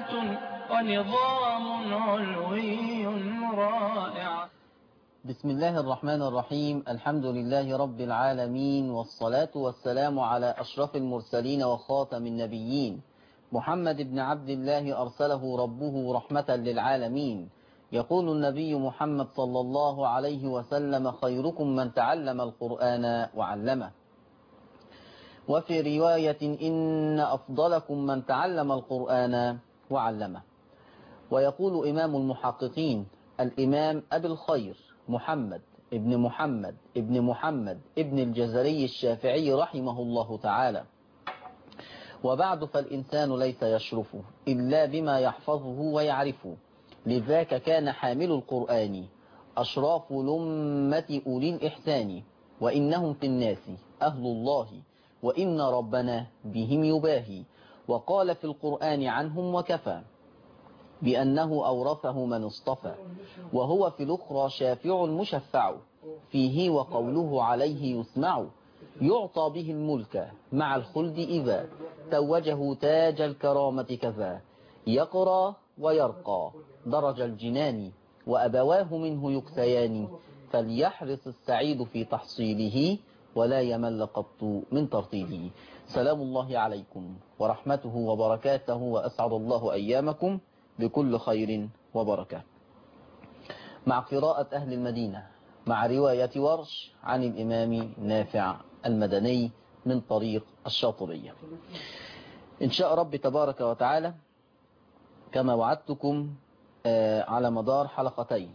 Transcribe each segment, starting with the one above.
ونظام علوي رائع بسم الله الرحمن الرحيم الحمد لله رب العالمين والصلاة والسلام على أشرف المرسلين وخاتم النبيين محمد بن عبد الله أرسله ربه رحمة للعالمين يقول النبي محمد صلى الله عليه وسلم خيركم من تعلم القرآن وعلمه وفي رواية إن أفضلكم من تعلم القرآن وعلمه ويقول إمام المحققين الإمام أبي الخير محمد ابن محمد ابن محمد ابن الجزري الشافعي رحمه الله تعالى وبعد فالإنسان ليس يشرف إلا بما يحفظه ويعرفه لذاك كان حامل القرآن أشراف لمة أولي الإحسان وإنهم في الناس أهل الله وإن ربنا بهم يباهي وقال في القرآن عنهم وكفى بأنه أورثه من اصطفى وهو في الأخرى شافع مشفع فيه وقوله عليه يسمع يعطى به الملك مع الخلد إذا توجه تاج الكرامة كذا يقرى ويرقى درج الجنان وأبواه منه يكسيان فليحرص السعيد في تحصيله ولا يمل قط من ترتيله سلام الله عليكم ورحمته وبركاته وأسعد الله أيامكم بكل خير وبركة مع قراءة أهل المدينة مع رواية ورش عن الإمام نافع المدني من طريق الشاطبية إن شاء رب تبارك وتعالى كما وعدتكم على مدار حلقتين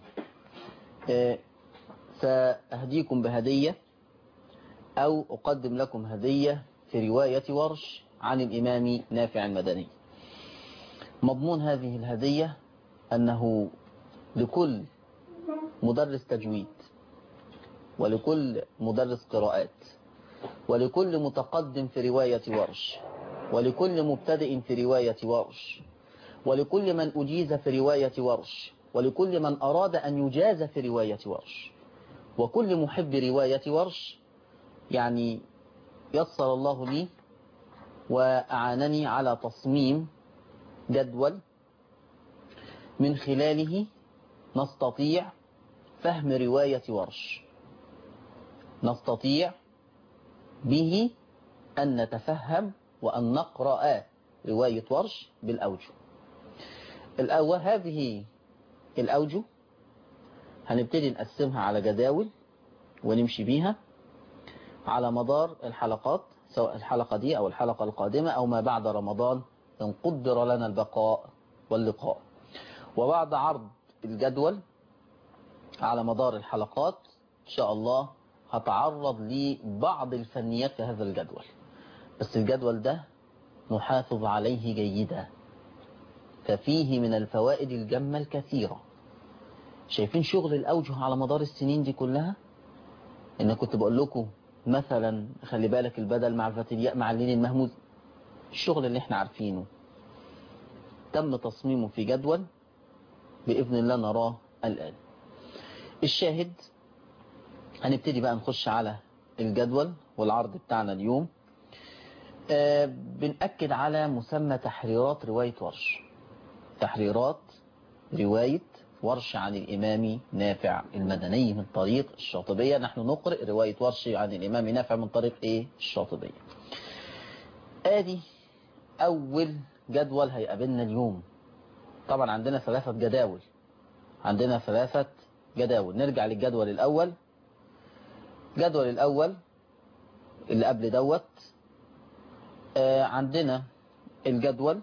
سأهديكم بهدية أو أقدم لكم هدية في رواية ورش عن الإمام نافع المدني مضمون هذه الهدية أنه لكل مدرس تجويد ولكل مدرس قراءات ولكل متقدم في رواية ورش ولكل مبتدئ في رواية ورش ولكل من أجيز في رواية ورش ولكل من أراد أن يجاز في رواية ورش وكل محب رواية ورش يعني يسر الله لي وأعانني على تصميم جدول من خلاله نستطيع فهم رواية ورش نستطيع به أن نتفهم وأن نقرأ رواية ورش بالأوجه الأول هذه الأوجه هنبتدي نقسمها على جداول ونمشي بيها على مدار الحلقات سواء الحلقة دي أو الحلقة القادمة أو ما بعد رمضان إن قدر لنا البقاء واللقاء وبعد عرض الجدول على مدار الحلقات إن شاء الله هتعرض لبعض الفنيات في هذا الجدول بس الجدول ده نحافظ عليه جيدا ففيه من الفوائد الجمة الكثيرة شايفين شغل الأوجه على مدار السنين دي كلها إن كنت بقول لكم مثلا خلي بالك البدل مع الفترياء مع اللين المهموز الشغل اللي احنا عارفينه تم تصميمه في جدول بإذن الله نراه الآن الشاهد هنبتدي بقى نخش على الجدول والعرض بتاعنا اليوم آه بنأكد على مسمى تحريرات رواية ورش تحريرات رواية ورش عن الإمام نافع المدني من طريق الشاطبية نحن نقرأ رواية ورش عن الإمام نافع من طريق إيه الشاطبية آدي أول جدول هيقابلنا اليوم طبعا عندنا ثلاثة جداول عندنا ثلاثة جداول نرجع للجدول الأول الجدول الأول اللي قبل دوت آه عندنا الجدول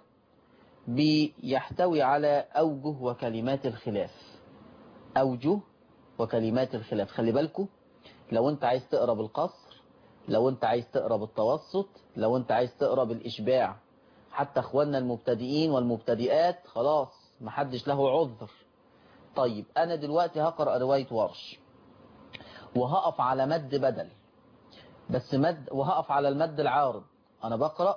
بيحتوي على أوجه وكلمات الخلاف أوجه وكلمات الخلاف خلي بالكم لو انت عايز تقرأ بالقصر لو انت عايز تقرأ بالتوسط لو انت عايز تقرأ بالإشباع حتى اخواننا المبتدئين والمبتدئات خلاص محدش له عذر طيب انا دلوقتي هقرأ رواية ورش وهقف على مد بدل بس مد وهقف على المد العارض انا بقرأ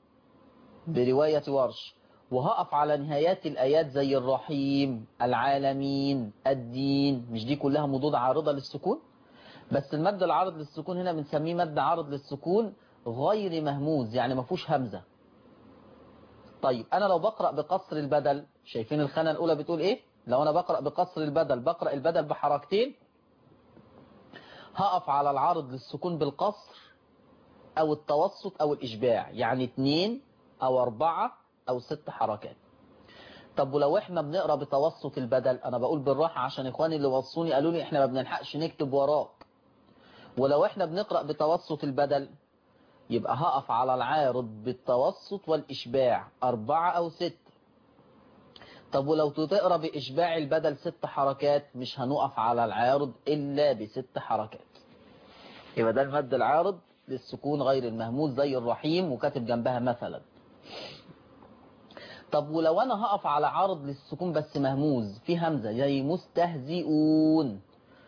برواية ورش وهقف على نهايات الآيات زي الرحيم العالمين الدين مش دي كلها مضود عارضة للسكون بس المد العارض للسكون هنا بنسميه مد عارض للسكون غير مهموز يعني ما فيهوش همزة طيب انا لو بقرأ بقصر البدل شايفين الخانة الاولى بتقول ايه لو انا بقرأ بقصر البدل بقرأ البدل بحركتين هقف على العارض للسكون بالقصر او التوسط او الاشباع يعني اتنين او اربعة او ست حركات طب ولو احنا بنقرأ بتوسط البدل انا بقول بالراحة عشان اخواني اللي وصوني قالوا لي احنا ما بنلحقش نكتب وراك ولو احنا بنقرأ بتوسط البدل يبقى هقف على العارض بالتوسط والإشباع أربعة أو ست طب ولو تقرأ بإشباع البدل ست حركات مش هنقف على العارض إلا بست حركات يبقى ده المد العارض للسكون غير المهموز زي الرحيم وكاتب جنبها مثلا طب ولو أنا هقف على عارض للسكون بس مهموز في همزة زي مستهزئون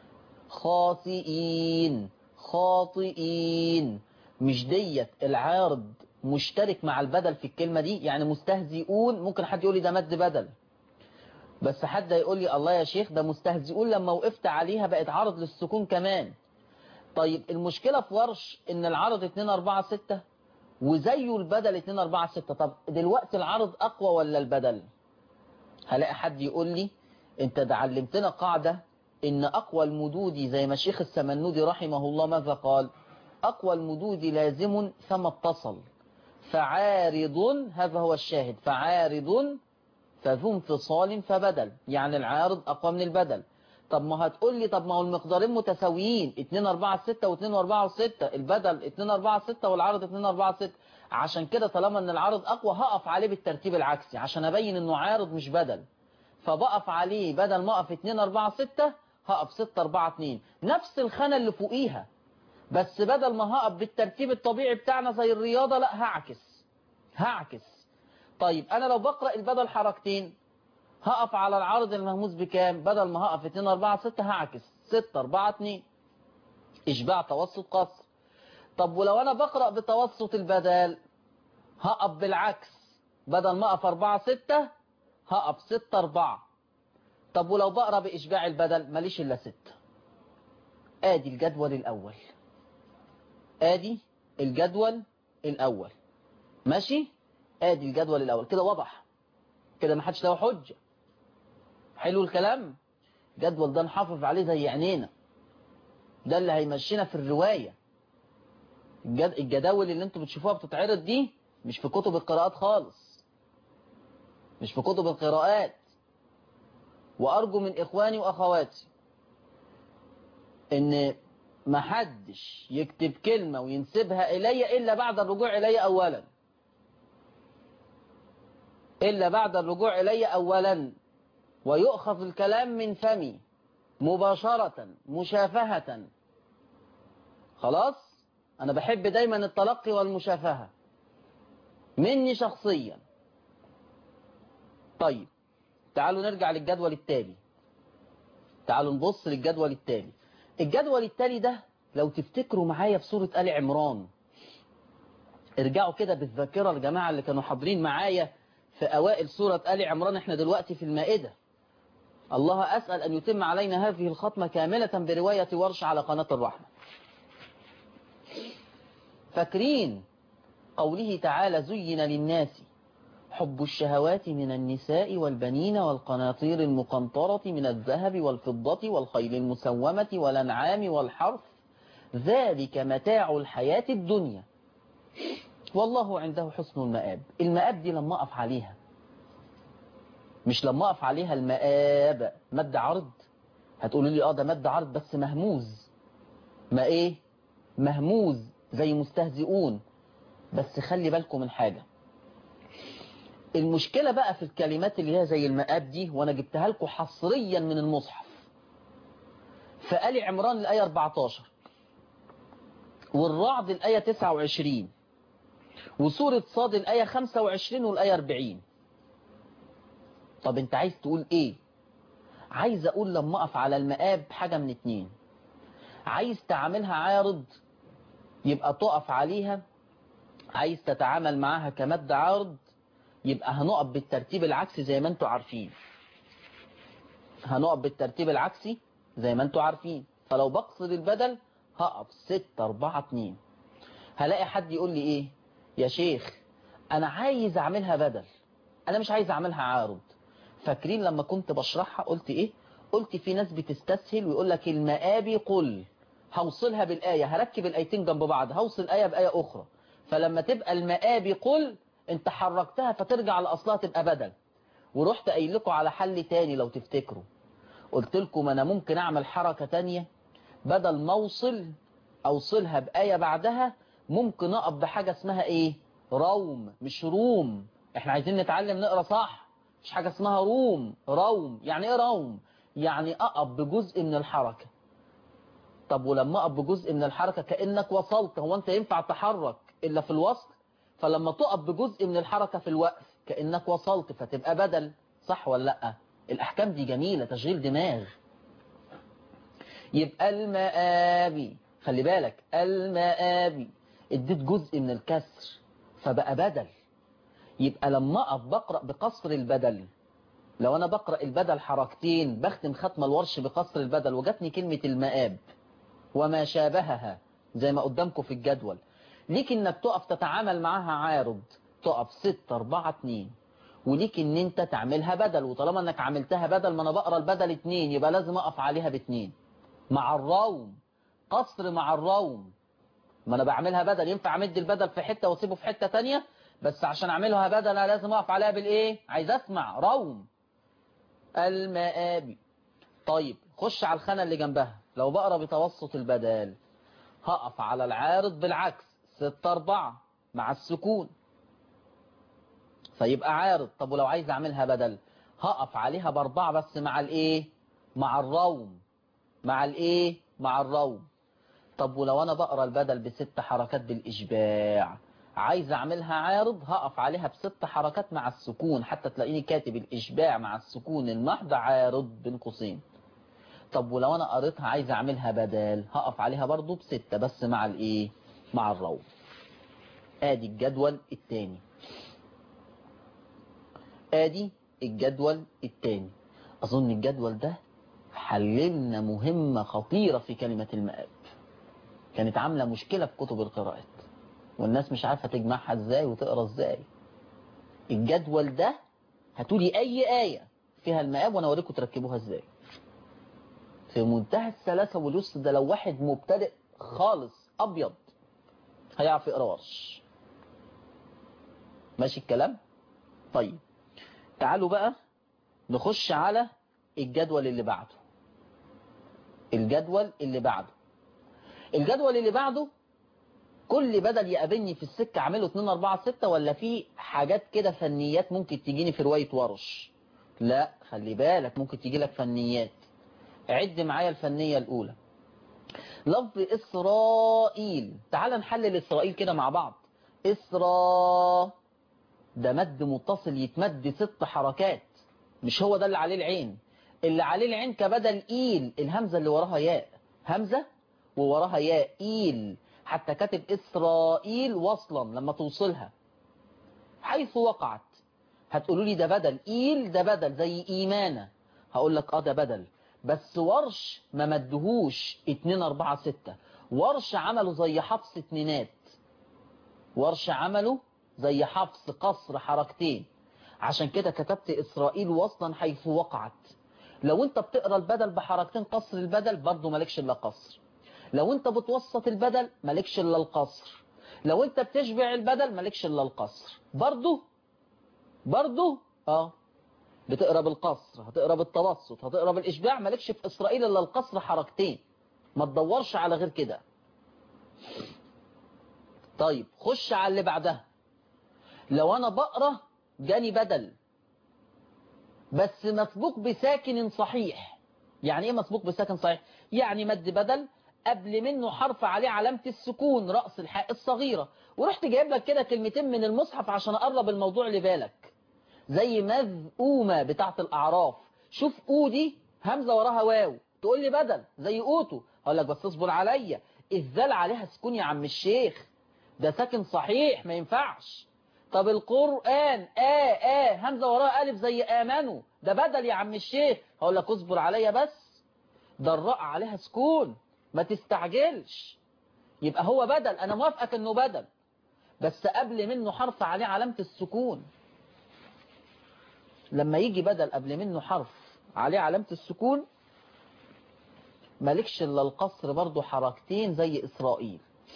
خاطئين خاطئين مش ديت العارض مشترك مع البدل في الكلمة دي يعني مستهزئون ممكن حد يقول لي ده مد بدل بس حد يقول لي الله يا شيخ ده مستهزئون لما وقفت عليها بقت عرض للسكون كمان طيب المشكلة في ورش ان العرض 2 4 6 وزيه البدل 2 4 6 طب دلوقتي العرض اقوى ولا البدل هلاقي حد يقول لي انت ده علمتنا قاعدة ان اقوى المدود زي ما شيخ السمنودي رحمه الله ماذا قال أقوى المدود لازم ثم اتصل فعارض هذا هو الشاهد فعارض فذو انفصال فبدل يعني العارض أقوى من البدل طب ما هتقول لي طب ما هو المقدارين متساويين 2 4 6 و2 4 6 البدل 2 4 6 والعرض 2 4 6 عشان كده طالما ان العرض اقوى هقف عليه بالترتيب العكسي عشان ابين انه عارض مش بدل فبقف عليه بدل ما اقف 2 4 6 هقف 6 4 2 نفس الخانه اللي فوقيها بس بدل ما هقف بالترتيب الطبيعي بتاعنا زي الرياضة لا هعكس هعكس طيب انا لو بقرأ البدل حركتين هقف على العرض المهموس بكام بدل ما هقف 2 4 6 هعكس 6 4 2 اشباع توسط قصر طب ولو انا بقرأ بتوسط البدل هقف بالعكس بدل ما اقف 4 6 هقف 6 4 طب ولو بقرأ بإشباع البدل ماليش إلا 6 آدي الجدول الأول ادي الجدول الاول ماشي ادي الجدول الاول كده واضح كده ما حدش له حجه حلو الكلام الجدول ده نحافظ عليه زي عينينا ده اللي هيمشينا في الروايه الجد... الجداول اللي انتوا بتشوفوها بتتعرض دي مش في كتب القراءات خالص مش في كتب القراءات وارجو من اخواني واخواتي ان ما حدش يكتب كلمة وينسبها إلي إلا بعد الرجوع إلي أولا إلا بعد الرجوع إلي أولا ويؤخذ الكلام من فمي مباشرة مشافهة خلاص أنا بحب دايما التلقي والمشافهة مني شخصيا طيب تعالوا نرجع للجدول التالي تعالوا نبص للجدول التالي الجدول التالي ده لو تفتكروا معايا في سورة آل عمران ارجعوا كده بالذاكرة الجماعة اللي كانوا حاضرين معايا في أوائل سورة آل عمران احنا دلوقتي في المائدة الله أسأل أن يتم علينا هذه الختمة كاملة برواية ورش على قناة الرحمة فاكرين قوله تعالى زين للناس حب الشهوات من النساء والبنين والقناطير المقنطرة من الذهب والفضة والخيل المسومة والأنعام والحرث ذلك متاع الحياة الدنيا والله عنده حسن المآب المآب دي لما أقف عليها مش لما أقف عليها المآب مد عرض هتقولوا لي اه ده مد عرض بس مهموز ما ايه مهموز زي مستهزئون بس خلي بالكم من حاجة المشكلة بقى في الكلمات اللي هي زي المآب دي وانا جبتها لكم حصريا من المصحف فآل عمران الآية 14 والرعد الآية 29 وسورة صاد الآية 25 والآية 40 طب انت عايز تقول ايه عايز اقول لما اقف على المآب حاجة من اتنين عايز تعاملها عارض يبقى تقف عليها عايز تتعامل معاها كمد عارض يبقى هنقف بالترتيب العكسي زي ما انتوا عارفين هنقف بالترتيب العكسي زي ما انتوا عارفين فلو بقصد البدل هقف 6 4 2 هلاقي حد يقول لي ايه يا شيخ انا عايز اعملها بدل انا مش عايز اعملها عارض فاكرين لما كنت بشرحها قلت ايه قلت في ناس بتستسهل ويقول لك المآبي قل هوصلها بالآية هركب الآيتين جنب بعض هوصل آية بآية أخرى فلما تبقى المآبي قل انت حركتها فترجع لأصلها تبقى بدل ورحت قايل لكم على حل تاني لو تفتكروا قلت لكم انا ممكن اعمل حركة تانية بدل ما اوصل اوصلها بآية بعدها ممكن اقف بحاجة اسمها ايه روم مش روم احنا عايزين نتعلم نقرا صح مش حاجة اسمها روم روم يعني ايه روم يعني اقف بجزء من الحركة طب ولما اقف بجزء من الحركة كأنك وصلت هو انت ينفع تحرك الا في الوصل فلما تقف بجزء من الحركة في الوقف كأنك وصلت فتبقى بدل صح ولا لا الأحكام دي جميلة تشغيل دماغ يبقى المآبي خلي بالك المآبي اديت جزء من الكسر فبقى بدل يبقى لما أقف بقرأ بقصر البدل لو أنا بقرأ البدل حركتين بختم ختم الورش بقصر البدل وجاتني كلمة المآب وما شابهها زي ما قدامكم في الجدول ليك انك تقف تتعامل معاها عارض تقف 6 4 2 وليك ان انت تعملها بدل وطالما انك عملتها بدل ما انا بقرا البدل 2 يبقى لازم اقف عليها باتنين مع الروم قصر مع الروم ما انا بعملها بدل ينفع امد البدل في حته واسيبه في حته تانية بس عشان اعملها بدل لازم اقف عليها بالايه عايز اسمع روم المآبي طيب خش على الخانه اللي جنبها لو بقرا بتوسط البدل هقف على العارض بالعكس 6 4 مع السكون فيبقى عارض طب ولو عايز اعملها بدل هقف عليها باربعة بس مع الايه مع الروم مع الايه مع الروم طب ولو انا بقرا البدل بست حركات بالاشباع عايز اعملها عارض هقف عليها بست حركات مع السكون حتى تلاقيني كاتب الاشباع مع السكون المحض عارض بين قوسين طب ولو انا قريتها عايز اعملها بدل هقف عليها برضو بستة بس مع الايه مع الروم ادي الجدول الثاني ادي الجدول الثاني اظن الجدول ده حللنا مهمة خطيرة في كلمة المآب كانت عاملة مشكلة في كتب القراءات والناس مش عارفة تجمعها ازاي وتقرا ازاي الجدول ده هاتولي اي آية فيها المآب وانا اوريكم تركبوها ازاي في منتهى السلاسة واليسر ده لو واحد مبتدئ خالص ابيض هيعرف يقرا ورش ماشي الكلام طيب تعالوا بقى نخش على الجدول اللي بعده الجدول اللي بعده الجدول اللي بعده كل بدل يقابلني في السكة اعمله 2 4 6 ولا في حاجات كده فنيات ممكن تجيني في رواية ورش لا خلي بالك ممكن تيجي لك فنيات عد معايا الفنية الأولى لفظ إسرائيل تعال نحلل إسرائيل كده مع بعض إسرا ده مد متصل يتمد ست حركات مش هو ده اللي عليه العين اللي عليه العين كبدل إيل الهمزة اللي وراها ياء همزة ووراها ياء إيل حتى كاتب إسرائيل وصلا لما توصلها حيث وقعت هتقولوا لي ده بدل إيل ده بدل زي إيمانة هقول لك آه ده بدل بس ورش ما مدهوش 2 4 6 ورش عمله زي حفص اتنينات ورش عمله زي حفص قصر حركتين عشان كده كتبت إسرائيل وصلا حيث وقعت لو انت بتقرا البدل بحركتين قصر البدل برضه مالكش الا قصر لو انت بتوسط البدل مالكش الا القصر لو انت بتشبع البدل مالكش الا القصر برضه برضه اه بتقرا بالقصر هتقرا بالتوسط هتقرا بالاشباع مالكش في اسرائيل الا القصر حركتين ما تدورش على غير كده طيب خش على اللي بعدها لو انا بقرا جاني بدل بس مسبوق بساكن صحيح يعني ايه مسبوق بساكن صحيح يعني مد بدل قبل منه حرف عليه علامة السكون رأس الحاء الصغيرة ورحت جايب لك كده كلمتين من المصحف عشان اقرب الموضوع لبالك زي مذؤومة بتاعت الأعراف شوف أو دي همزة وراها واو تقول لي بدل زي أوتو أقول لك بس اصبر عليا الذال عليها سكون يا عم الشيخ ده ساكن صحيح ما ينفعش طب القرآن آه آه همزة وراها ألف زي آمنوا ده بدل يا عم الشيخ هقول لك اصبر عليا بس ده الراء عليها سكون ما تستعجلش يبقى هو بدل أنا موافقك أنه بدل بس قبل منه حرف عليه علامة السكون لما يجي بدل قبل منه حرف عليه علامة السكون مالكش الا القصر برضو حركتين زي إسرائيل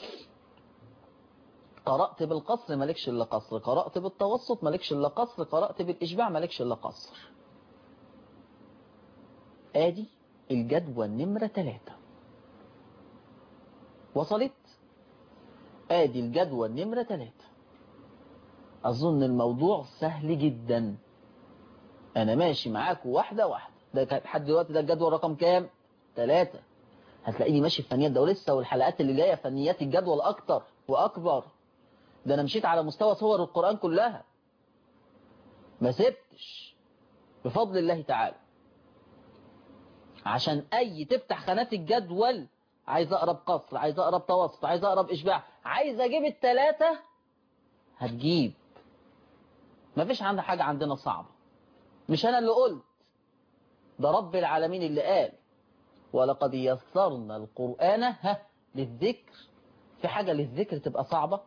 قرأت بالقصر مالكش الا قصر قرأت بالتوسط مالكش الا قصر قرأت بالإشباع مالكش الا قصر ادي الجدول نمرة ثلاثة وصلت ادي الجدول نمرة ثلاثة اظن الموضوع سهل جدا انا ماشي معاكم واحدة واحدة ده كان لحد دلوقتي ده الجدول رقم كام ثلاثة هتلاقيني ماشي في فنيات ده ولسه والحلقات اللي جاية فنيات الجدول اكتر واكبر ده انا مشيت على مستوى صور القرآن كلها ما سبتش بفضل الله تعالى عشان اي تفتح خانات الجدول عايز اقرب قصر عايز اقرب توسط عايز اقرب اشباع عايز اجيب التلاتة هتجيب مفيش عندنا حاجة عندنا صعبة مش انا اللي قلت ده رب العالمين اللي قال ولقد يسرنا القرآن ها للذكر في حاجة للذكر تبقى صعبة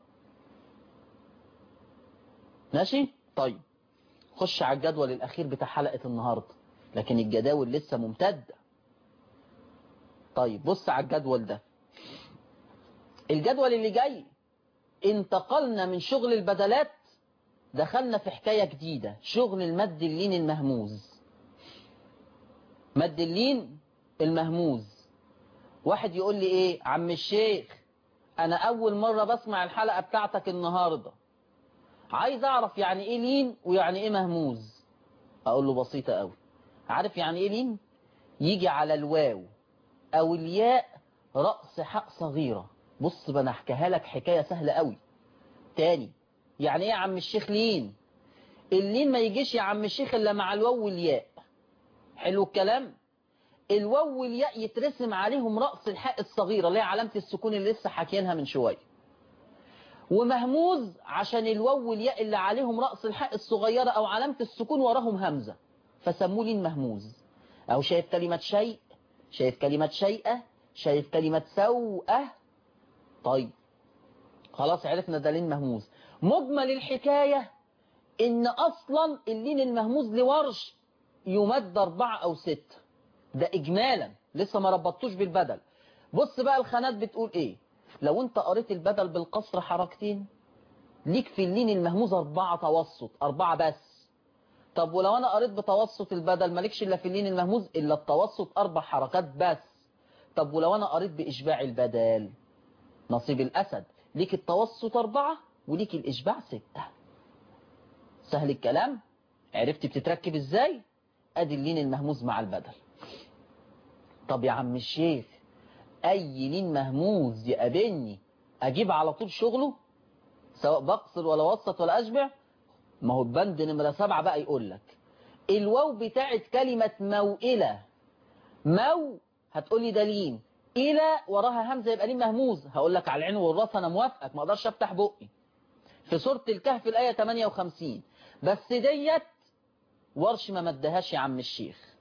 ماشي طيب خش على الجدول الأخير بتاع حلقة النهاردة لكن الجداول لسه ممتدة طيب بص على الجدول ده الجدول اللي جاي انتقلنا من شغل البدلات دخلنا في حكاية جديدة شغل المد اللين المهموز مد اللين المهموز واحد يقول لي ايه عم الشيخ انا اول مرة بسمع الحلقة بتاعتك النهاردة عايز اعرف يعني ايه لين ويعني ايه مهموز اقول له بسيطة قوي عارف يعني ايه لين يجي على الواو او الياء رأس حق صغيرة بص بنا احكيها لك حكاية سهلة قوي تاني يعني ايه يا عم الشيخ لين اللين ما يجيش يا عم الشيخ الا مع الواو والياء حلو الكلام الواو والياء يترسم عليهم رأس الحاء الصغيرة اللي هي علامة السكون اللي لسه حكيناها من شوية ومهموز عشان الواو والياء اللي عليهم رأس الحاء الصغيرة او علامة السكون وراهم همزة فسموه لين مهموز او شايف كلمة شيء شايف كلمة شيئة شايف كلمة سوءة طيب خلاص عرفنا ده لين مهموز مجمل الحكاية ان اصلا اللين المهموز لورش يمد اربعة او ستة ده اجمالا لسه ما ربطتوش بالبدل بص بقى الخانات بتقول ايه لو انت قريت البدل بالقصر حركتين ليك في اللين المهموز اربعة توسط اربعة بس طب ولو انا قريت بتوسط البدل مالكش الا في اللين المهموز الا التوسط اربع حركات بس طب ولو انا قريت باشباع البدل نصيب الاسد ليك التوسط اربعة وليك الاشباع ستة سهل الكلام عرفت بتتركب ازاي ادي اللين المهموز مع البدل طب يا عم الشيخ اي لين مهموز يقابلني اجيب على طول شغله سواء بقصر ولا وسط ولا اشبع ما هو البند نمرة سبعة بقى يقول لك الواو بتاعت كلمة موئلة مو هتقولي ده لين إلى وراها همزة يبقى لين مهموز هقول لك على العين والراس أنا موافقك ما أقدرش أفتح بقي في سورة الكهف الآية 58 بس ديت ورش ما مدهاش يا عم الشيخ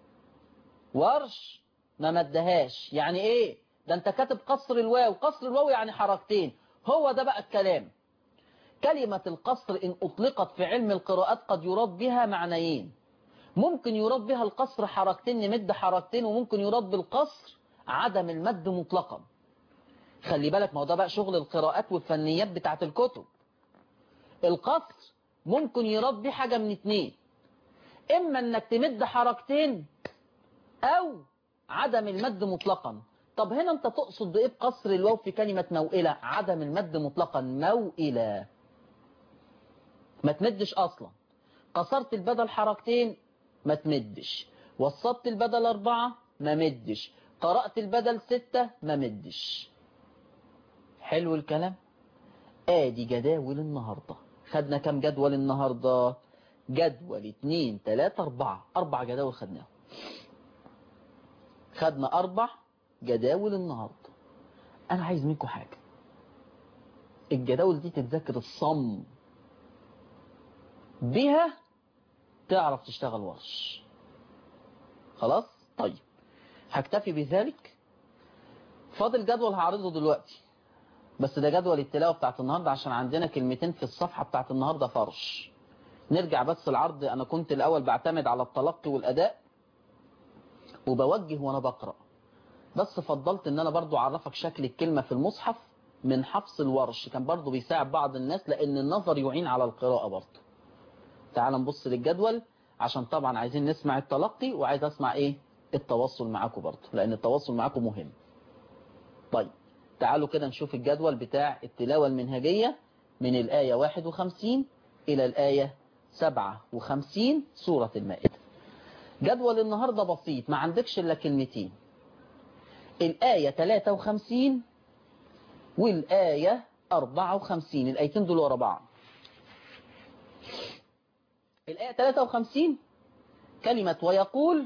ورش ما مدهاش يعني ايه ده انت كاتب قصر الواو قصر الواو يعني حركتين هو ده بقى الكلام كلمة القصر إن أطلقت في علم القراءات قد يراد بها معنيين ممكن يراد بها القصر حركتين نمد حركتين وممكن يراد بالقصر عدم المد مطلقا خلي بالك ما هو ده بقى شغل القراءات والفنيات بتاعت الكتب القصر ممكن يراد به حاجة من اتنين إما إنك تمد حركتين أو عدم المد مطلقا طب هنا أنت تقصد بإيه بقصر الواو في كلمة موئلة عدم المد مطلقا موئلة ما تمدش أصلا قصرت البدل حركتين ما تمدش وسطت البدل أربعة ما مدش قرأت البدل ستة ما مدش حلو الكلام آدي جداول النهاردة خدنا كم جدول النهاردة جدول اتنين تلاتة أربعة أربع جداول خدناهم خدنا أربع جداول النهاردة أنا عايز منكم حاجة الجداول دي تتذكر الصم بها تعرف تشتغل ورش خلاص طيب هكتفي بذلك فاضل جدول هعرضه دلوقتي بس ده جدول التلاوة بتاعت النهاردة عشان عندنا كلمتين في الصفحة بتاعت النهاردة فرش نرجع بس العرض أنا كنت الأول بعتمد على التلقي والأداء وبوجه وأنا بقرأ بس فضلت ان انا برضو اعرفك شكل الكلمة في المصحف من حفص الورش كان برضو بيساعد بعض الناس لان النظر يعين على القراءة برضو تعال نبص للجدول عشان طبعا عايزين نسمع التلقي وعايز اسمع ايه التواصل معاكم برضو لان التواصل معاكم مهم طيب تعالوا كده نشوف الجدول بتاع التلاوة المنهجية من الآية 51 إلى الآية 57 سورة المائدة جدول النهاردة بسيط ما عندكش إلا كلمتين الآية 53 والآية 54 الآيتين دول ورا بعض الآية 53 كلمة ويقول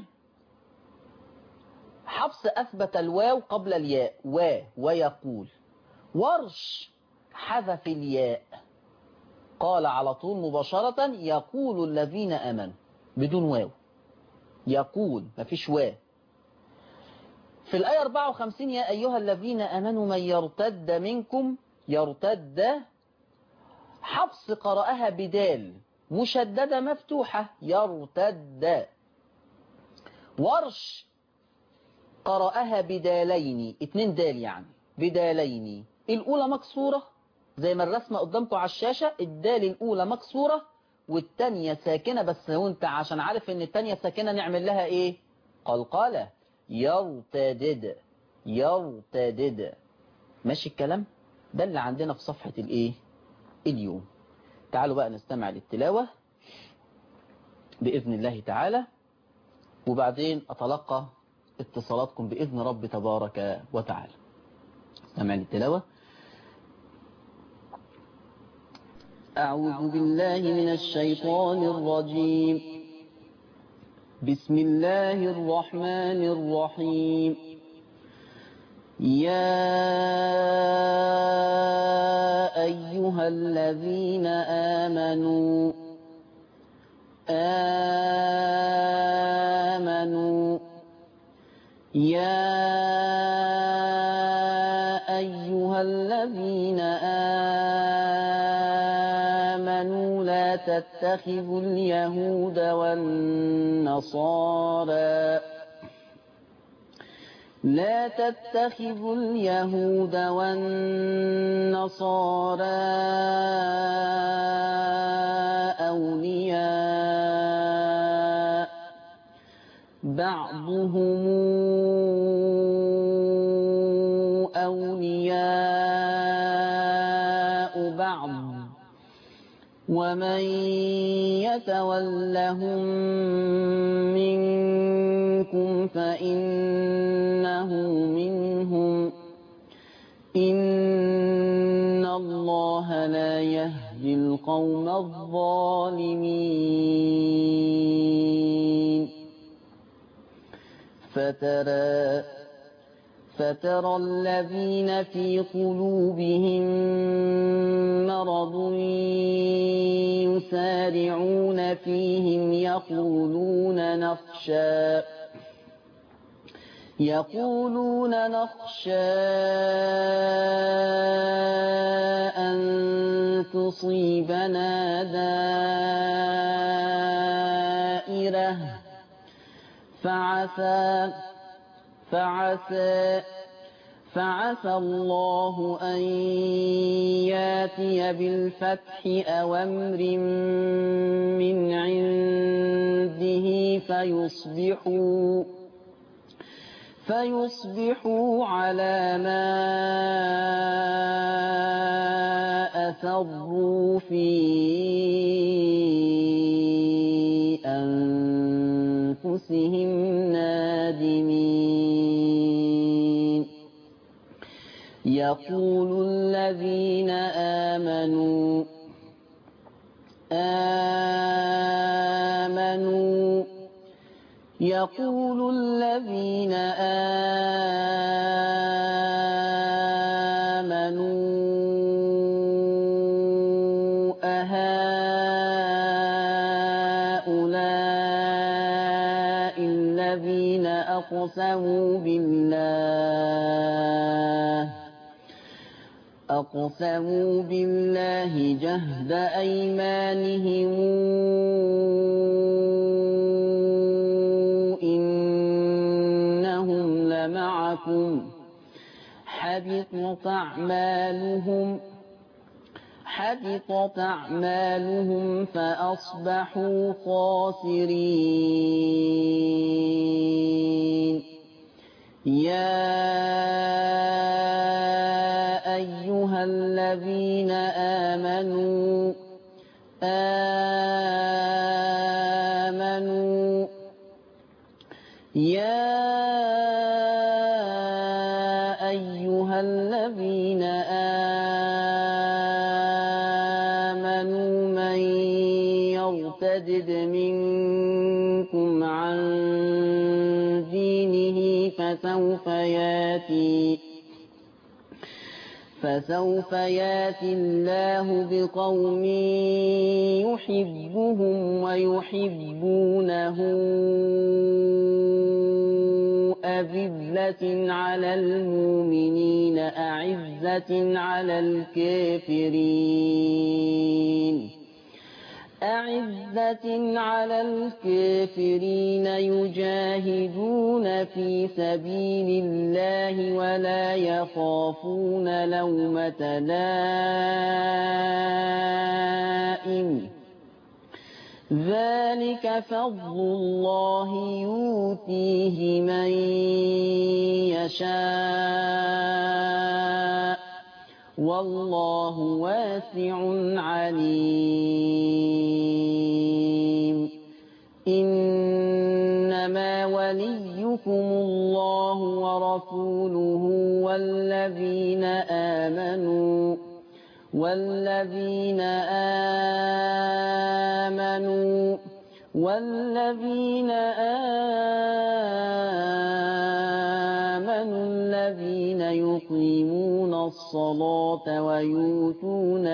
حفص أثبت الواو قبل الياء و ويقول ورش حذف الياء قال على طول مباشرة يقول الذين أمنوا بدون واو يقول مفيش واو في الآية 54 يا أيها الذين أمنوا من يرتد منكم يرتد حفص قرأها بدال مشددة مفتوحة يرتد ورش قرأها بدالين اتنين دال يعني بدالين الأولى مكسورة زي ما الرسمة قدامكم على الشاشة الدال الأولى مكسورة والتانية ساكنة بس وانت عشان عارف ان التانية ساكنة نعمل لها ايه قلقلة يرتدد يرتدد ماشي الكلام ده اللي عندنا في صفحة الايه اليوم تعالوا بقى نستمع للتلاوة بإذن الله تعالى وبعدين أتلقى اتصالاتكم بإذن رب تبارك وتعالى استمع للتلاوة أعوذ بالله من الشيطان الرجيم بسم الله الرحمن الرحيم يا أيها الذين آمنوا آمنوا يا أيها الذين آمنوا لا تتخذوا اليهود والنصارى لا تتخذوا اليهود والنصارى أولياء بعضهم أولياء بعض ومن يتولهم منكم فإنه منهم إن الله لا يهدي القوم الظالمين فترى فترى الذين في قلوبهم مرض يسارعون فيهم يقولون نخشى يقولون نخشى أن تصيبنا دائرة فعسى فعسى فعسى الله أن ياتي بالفتح أو أمر من عنده فيصبحوا فيصبحوا على ما أسروا في أنفسهم نادمين يقول الذين آمنوا آمنوا يقول الذين آمنوا أهؤلاء الذين أقسموا بالله أقسموا بالله جهد أيمانهم إنهم لمعكم حبطت أعمالهم حبطت أعمالهم فأصبحوا خاسرين يا أيها الذين آمنوا آمنوا يا أيها الذين آمنوا من يرتدد منكم عن دينه فسوف ياتي فسوف ياتي الله بقوم يحبهم ويحبونه أذلة على المؤمنين أعزة على الكافرين أعزة على الكافرين يجاهدون في سبيل الله ولا يخافون لومة لائم ذلك فضل الله يؤتيه من يشاء والله واسع عليم إنما وليكم الله ورسوله والذين آمنوا والذين آمنوا والذين آمنوا الذين يقيمون الصلاة ويؤتون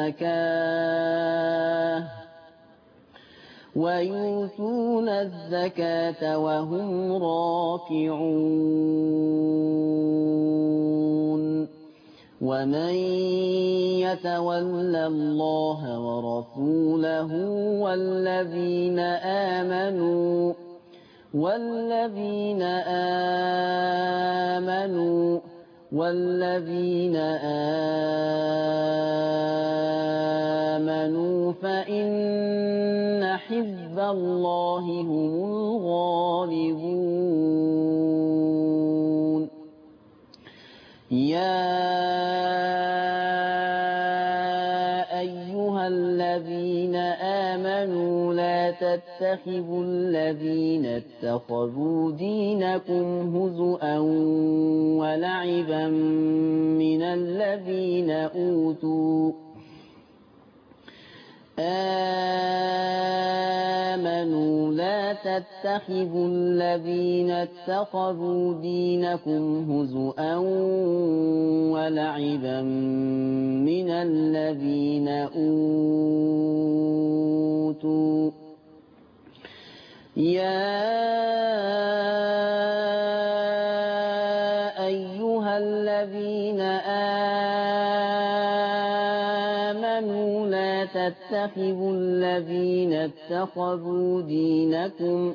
الزكاة ويؤتون الزكاة وهم راكعون ومن يتول الله ورسوله والذين آمنوا والذين آمنوا والذين آمنوا فإن حزب الله هم الغالبون يا أيها الذين آمنوا لا تتخذوا الذين اتخذوا دينكم هزؤا ولعبا من الذين أوتوا آمنوا لا تتخذوا الذين اتخذوا دينكم هزؤا ولعبا من الذين أوتوا يا أيها الذين آمنوا لا تتخذوا الذين اتخذوا دينكم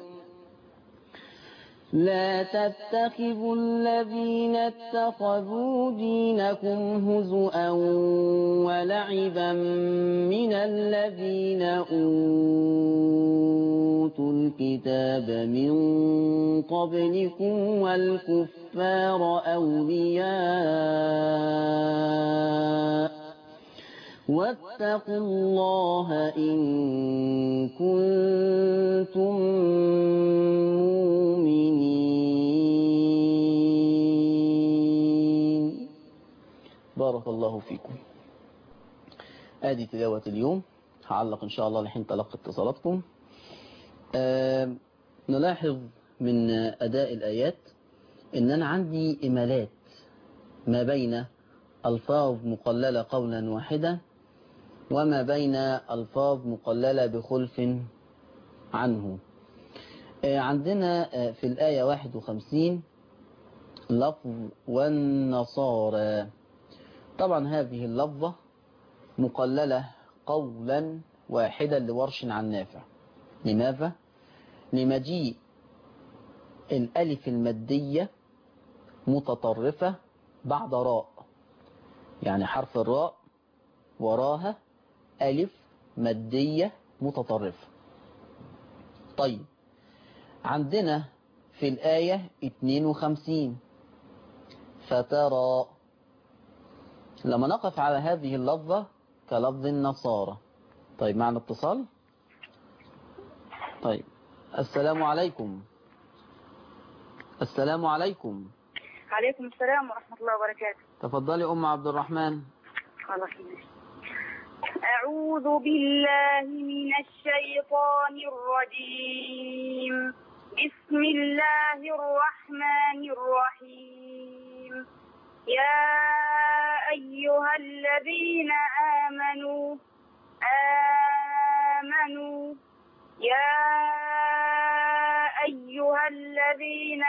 لا تتخذوا الذين اتخذوا دينكم هزؤا ولعبا من الذين أوتوا الكتاب من قبلكم والكفار أولياء واتقوا الله إن كنتم مؤمنين بارك الله فيكم ادي تلاوة اليوم هعلق ان شاء الله لحين تلقى اتصالاتكم آه نلاحظ من اداء الايات ان انا عندي امالات ما بين الفاظ مقللة قولا واحدا وما بين الفاظ مقللة بخلف عنه آه عندنا آه في الآية 51 لفظ والنصارى طبعا هذه اللفظة مقللة قولا واحدا لورش عن نافع لماذا؟ لمجيء الألف المادية متطرفة بعد راء يعني حرف الراء وراها ألف مادية متطرفة طيب عندنا في الآية 52 فترى لما نقف على هذه اللفظة كلفظ النصارى طيب معنا اتصال طيب السلام عليكم السلام عليكم عليكم السلام ورحمة الله وبركاته تفضلي أم عبد الرحمن خلاص أعوذ بالله من الشيطان الرجيم بسم الله الرحمن الرحيم يا أيها الذين آمنوا آمنوا يا أيها الذين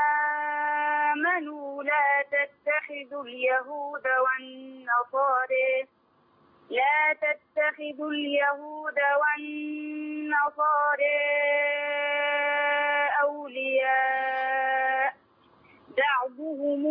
آمنوا لا تتخذوا اليهود والنصارى لا تتخذوا اليهود والنصارى أولياء بعضهم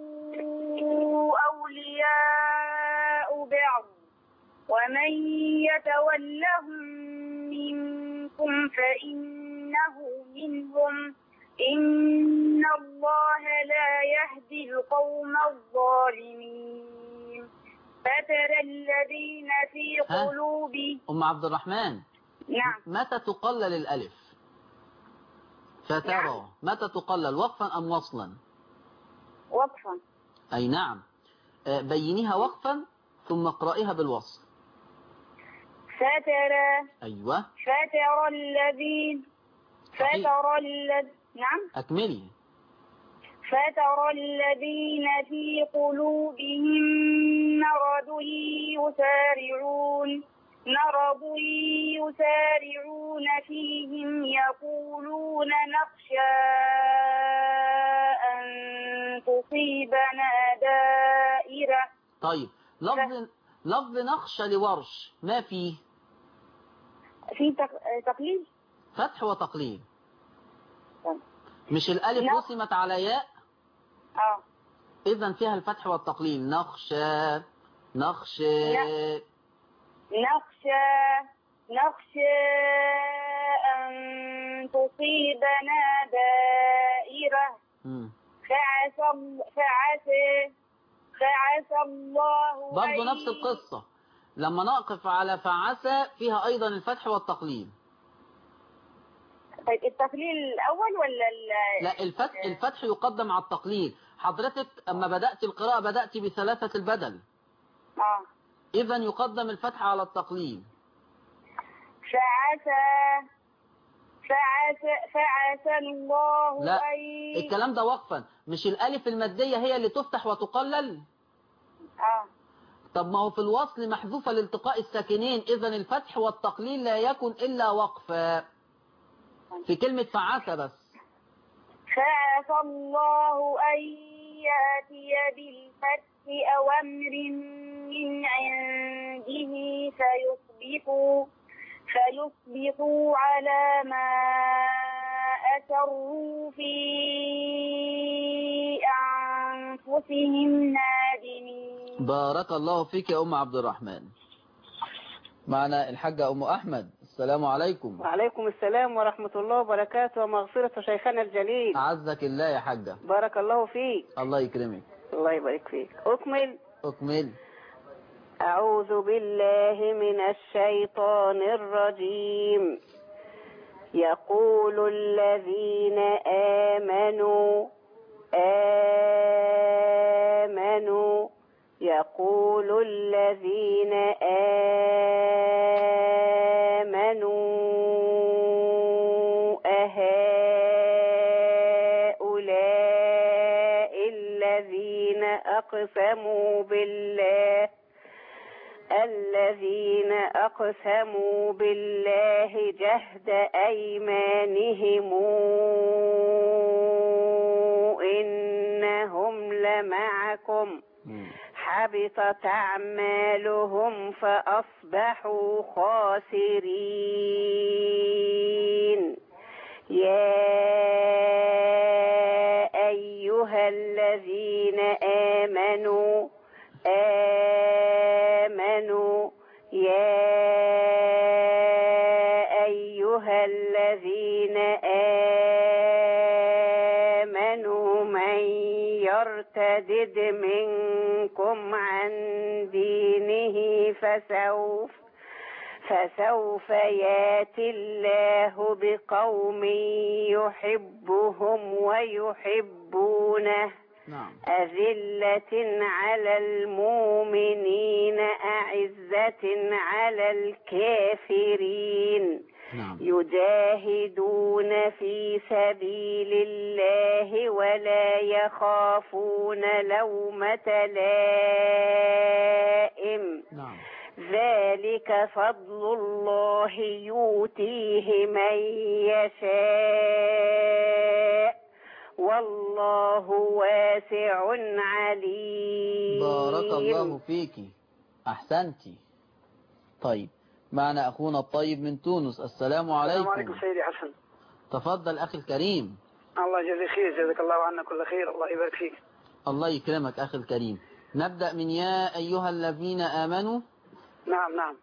أولياء بعض ومن يتولهم منكم فإنه منهم إن الله لا يهدي القوم الظالمين فترى الذين في ها؟ قلوبهم أم عبد الرحمن نعم متى تقلل الألف فترى نعم. متى تقلل وقفا أم وصلا وقفا أي نعم آه، بينيها وقفا ثم اقرأيها بالوصل فترى أيوة فترى الذين صحيح. فترى الذين نعم أكملي فترى الذين في قلوبهم مرض يسارعون مرض يسارعون فيهم يقولون نخشى أن تصيبنا دائرة طيب لفظ لفظ نخشى لورش ما فيه في تق- تقليد فتح وتقليل طيب. مش الألف لا. رسمت على ياء اه إذا فيها الفتح والتقليل نخشى نخشى لا. نخشى نخشى أن تصيبنا دائرة مم. فعسى ال- فعسى فعسى الله برضه أن- نفس القصة لما نقف على فعسى فيها أيضا الفتح والتقليل طيب التقليل الأول ولا ال- لا الفتح الفتح يقدم على التقليل حضرتك أما بدأت القراءة بدأت بثلاثة البدل اه إذا يقدم الفتح على التقليل فعسى فعسى فعسى الله لا أن الكلام ده وقفا مش الألف المادية هي اللي تفتح وتقلل اه طب ما هو في الوصل محذوفة لالتقاء الساكنين إذا الفتح والتقليل لا يكن إلا وقفا في كلمة فعسى بس فعسى الله أن يأتي بالفتح أو أمر من عنده فيصبحوا فيصبحوا على ما أسروا في أنفسهم نادمين بارك الله فيك يا أم عبد الرحمن معنا الحاجة أم أحمد السلام عليكم وعليكم السلام ورحمة الله وبركاته ومغفرة شيخنا الجليل أعزك الله يا حاجة بارك الله فيك الله يكرمك الله يبارك فيك أكمل أكمل أعوذ بالله من الشيطان الرجيم يقول الذين آمنوا آمنوا يقول الذين آمنوا أهؤلاء الذين أقسموا بالله الذين أقسموا بالله جهد أيمانهم إنهم لمعكم حبطت أعمالهم فأصبحوا خاسرين يا أيها الذين آمنوا آمنوا يا أيها الذين آمنوا من يرتدد منكم عن دينه فسوف فسوف ياتي الله بقوم يحبهم ويحبونه نعم أذلة على المؤمنين أعزة على الكافرين نعم يجاهدون في سبيل الله ولا يخافون لومة لائم نعم ذلك فضل الله يؤتيه من يشاء والله واسع عليم بارك الله فيك أحسنتي طيب معنا أخونا الطيب من تونس السلام السلام عليكم عليكم سيدي حسن تفضل أخي الكريم الله يجزيك خير جزاك الله عنا كل خير الله يبارك فيك الله يكرمك أخي الكريم نبدأ من يا أيها الذين آمنوا نعم نعم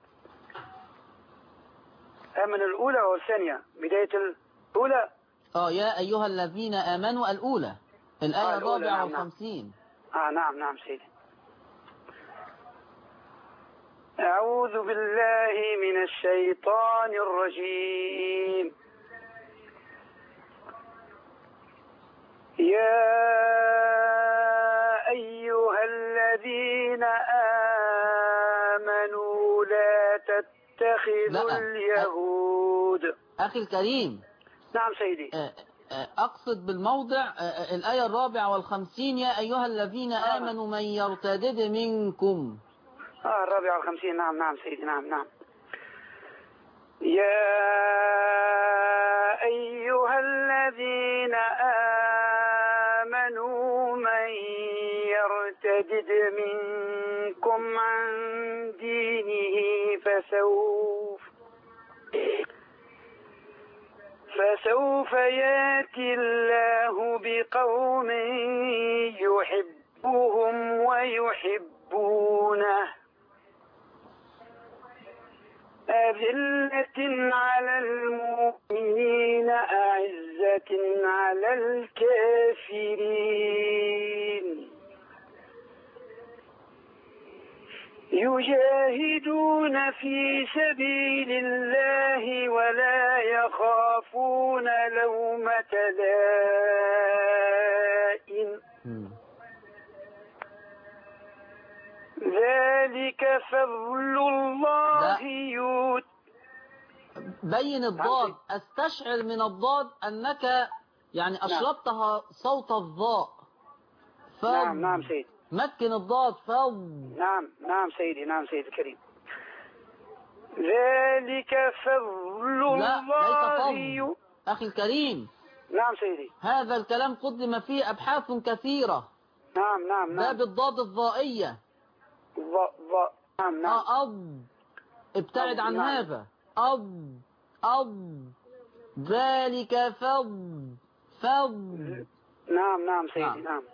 آمن الأولى والثانية بداية الأولى آه يا أيها الذين آمنوا الأولى الآية آه، الأولى، الرابعة نعم، نعم. والخمسين آه نعم نعم سيدي أعوذ بالله من الشيطان الرجيم يا أيها الذين آمنوا لا تتخذوا لا. اليهود أخي الكريم نعم سيدي آه، آه، أقصد بالموضع آه، آه، الآية الرابعة والخمسين يا أيها الذين آه. آمنوا من يرتدد منكم آه الرابع والخمسين نعم نعم سيدي نعم نعم يا أيها الذين آمنوا من يرتدد منكم عن دينه فسوف فسوف ياتي الله بقوم يحبهم ويحبونه أذلة على المؤمنين أعزة على الكافرين يجاهدون في سبيل الله ولا يخافون لومة لائم مم. ذلك فضل الله لا. يؤت بين الضاد استشعر من الضاد أنك يعني أشربتها صوت الضاء فض نعم نعم سيدي مكن الضاد فض نعم نعم سيدي نعم سيدي الكريم ذلك فضل لا ليس الله فض يؤ- أخي الكريم نعم سيدي هذا الكلام قدم فيه أبحاث كثيرة نعم نعم ده نعم بالضاد الضائية ض ض نعم نعم آه، أض ابتعد أض، عن نعم. هذا أض أض ذلك فض فض نعم نعم سيدي نعم. نعم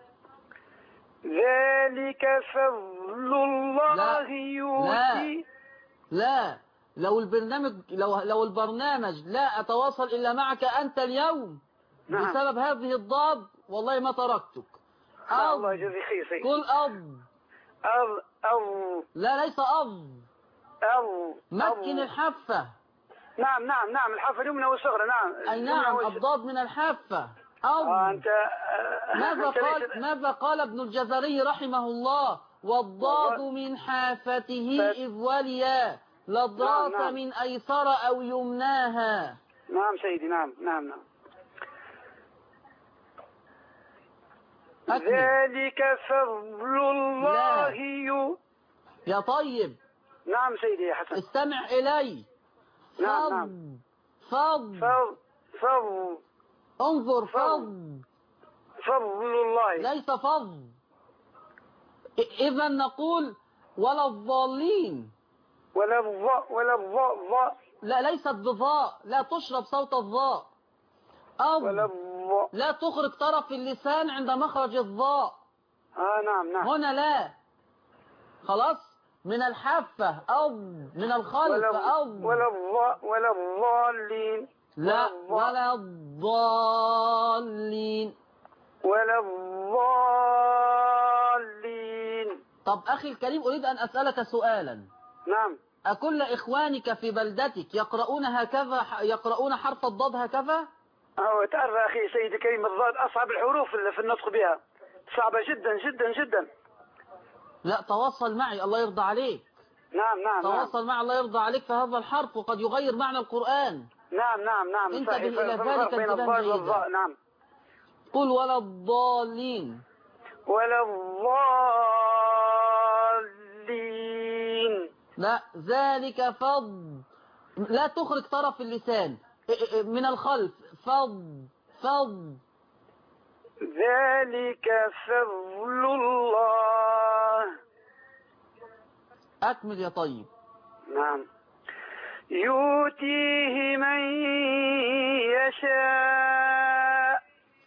ذلك فضل الله لا. يؤتي لا لو البرنامج لو لو البرنامج لا أتواصل إلا معك أنت اليوم نعم. بسبب هذه الضاد والله ما تركتك الله أض يجزي خير سيدي قل أض أو أو لا ليس أض أو مكن أو. الحافة نعم نعم نعم الحافة اليمنى والصغرى نعم أي اليمنى نعم والصغرى. الضاد من الحافة آه أض أنت آه، ماذا أنت قال ليس- ماذا قال ابن الجزري رحمه الله والضاد والله. من حافته ف- إذ وليا لضات نعم، نعم. من أيسر أو يمناها نعم سيدي نعم نعم نعم أكمل. ذلك فضل الله يو يا طيب نعم سيدي يا حسن استمع إلي نعم، فض نعم. فض فضل فضل انظر فض. فض فضل الله ليس فض إذا نقول ولا الضالين ولا الظاء ولا الظاء ظاء لا ليست بضاء لا تشرب صوت الضاء ولا أض الظاء لا تخرج طرف اللسان عند مخرج الضاء آه نعم نعم هنا لا خلاص من الحافة أض من الخلف ولا أض ولا الظاء ولا الضالين لا الضاء. ولا الضالين ولا الضالين طب أخي الكريم أريد أن أسألك سؤالا نعم أكل إخوانك في بلدتك يقرؤون هكذا يقرؤون حرف الضاد هكذا أو تعرف يا أخي سيدي الكريم الضاد أصعب الحروف اللي في النطق بها صعبة جدا جدا جدا لا تواصل معي الله يرضى عليك نعم نعم نعم تواصل معي الله يرضى عليك في هذا الحرف وقد يغير معنى القرآن نعم نعم نعم انتبه صحيح إلى في الفرق ذلك بين انتباها الضاد جيدا. والضاء نعم قل ولا الضالين ولا الضالين لا ذلك فض لا تخرج طرف اللسان ا- ا- من الخلف فض فض ذلك فضل الله أكمل يا طيب نعم يؤتيه من يشاء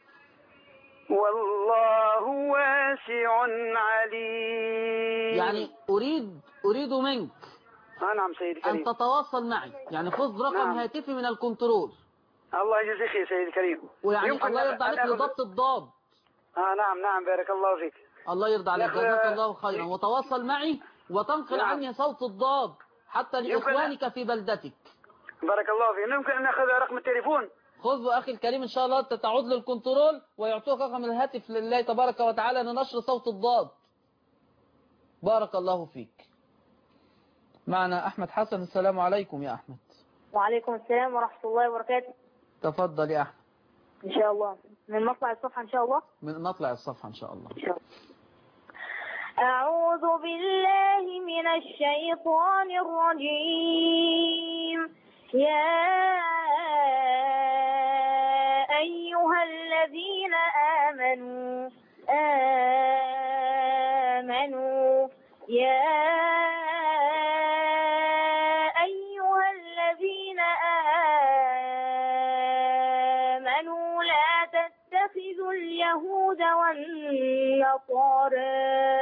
والله واسع عليم يعني أريد أريد منك آه نعم سيدي أن الكريم تتواصل معي يعني خذ رقم نعم. هاتفي من الكنترول الله يجزيك يا سيدي الكريم ويعني يمكن الله أن- يرضى عليك أن آخذ- لضبط الضاد آه نعم نعم بارك الله فيك الله يرضى عليك لا، جزاك لا. الله خيرا وتواصل معي وتنقل نعم. عني صوت الضاد حتى يمكن- لإخوانك في بلدتك بارك الله فيك يمكن أن نأخذ رقم التليفون خذ أخي الكريم إن شاء الله أنت تعود للكنترول ويعطوك رقم الهاتف لله تبارك وتعالى لنشر صوت الضاد بارك الله فيك معنا أحمد حسن السلام عليكم يا أحمد وعليكم السلام ورحمة الله وبركاته تفضل يا أحمد إن شاء الله من مطلع الصفحة إن شاء الله من نطلع الصفحة إن شاء الله إن شاء الله أعوذ بالله من الشيطان الرجيم يا أيها الذين آمنوا آمنوا يا أيها الذين آمنوا لا تتخذوا اليهود والنصارى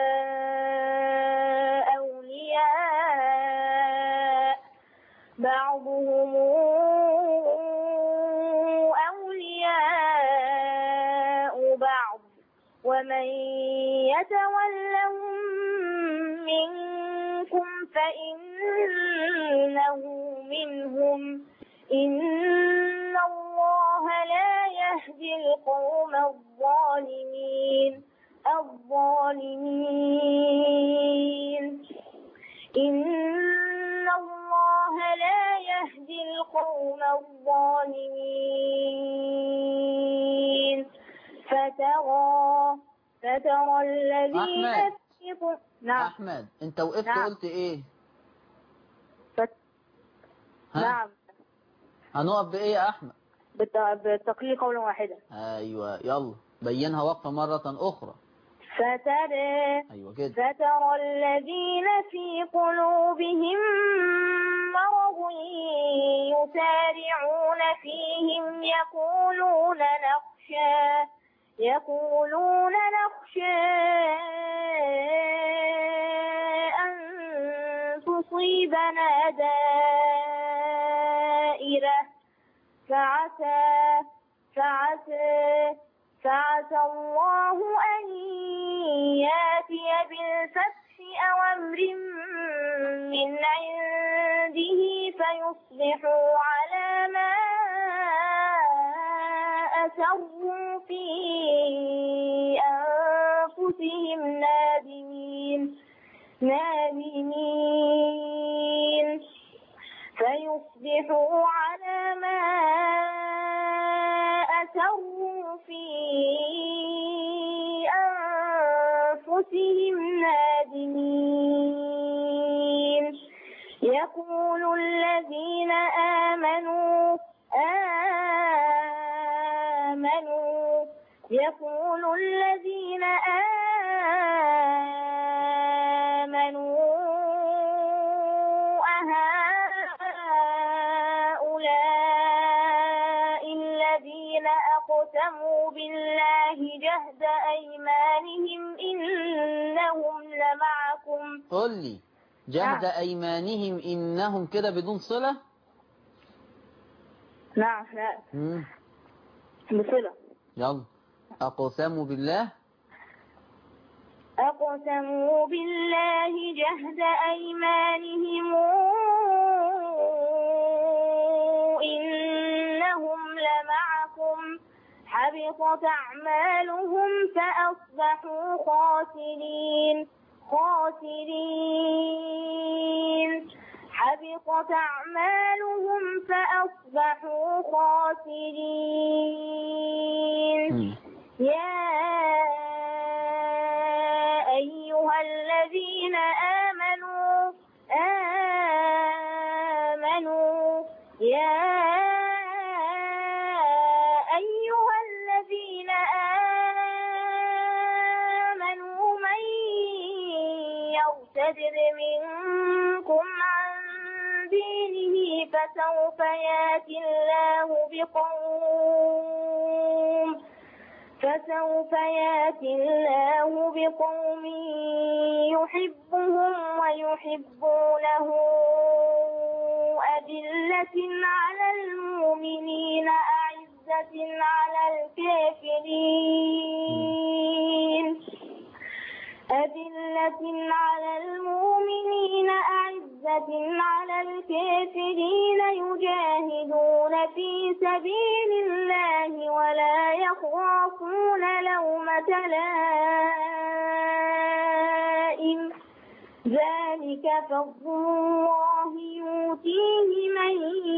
أولياء بعضهم أولياء بعض ومن يتولهم منكم فإنه منهم إن الله لا يهدي القوم الظالمين الظالمين إن الله لا يهدي القوم الظالمين فترى فترى الذين أحمد. في ق- نعم أحمد أنت وقفت نعم. قلت إيه فت... ها؟ نعم هنقف بإيه يا أحمد بالت... بالتقليل قولا واحدا أيوة يلا بينها وقفة مرة أخرى فترى أيوة كده فترى الذين في قلوبهم مرض يسارعون فيهم يقولون نخشى يقولون نخشى أن تصيبنا دائرة فعسى فعسى فعسى الله أن ياتي بالفتح أو أمر من عنده فيصبحوا على ما أسروا في أنفسهم نادمين نادمين فيصبحوا على ما أسروا في أنفسهم نادمين يقول الذين آمنوا آمنوا يقول الذين آمنوا أهؤلاء الذين أقسموا بالله جهد أيمانهم إنهم لمعكم قل لي جهد أيمانهم إنهم كده بدون صلة نعم لا مم. بصلة يلا أقسموا بالله أقسموا بالله جهد أيمانهم إنهم لمعكم حبطت أعمالهم فأصبحوا خاسرين خاسرين حبطت أعمالهم فأصبحوا خاسرين مم. يا أيها الذين آمنوا آمنوا يا أيها الذين آمنوا من يرتد منكم عن دينه فسوف ياتي الله بقوم فسوف ياتي الله بقوم يحبهم ويحبونه أذلة على المؤمنين أعزة على الكافرين أذلة على المؤمنين أعزة على الكافرين يجاهدون في سبيل الله ولا يخافون لومة لائم ذلك فضل الله يؤتيه من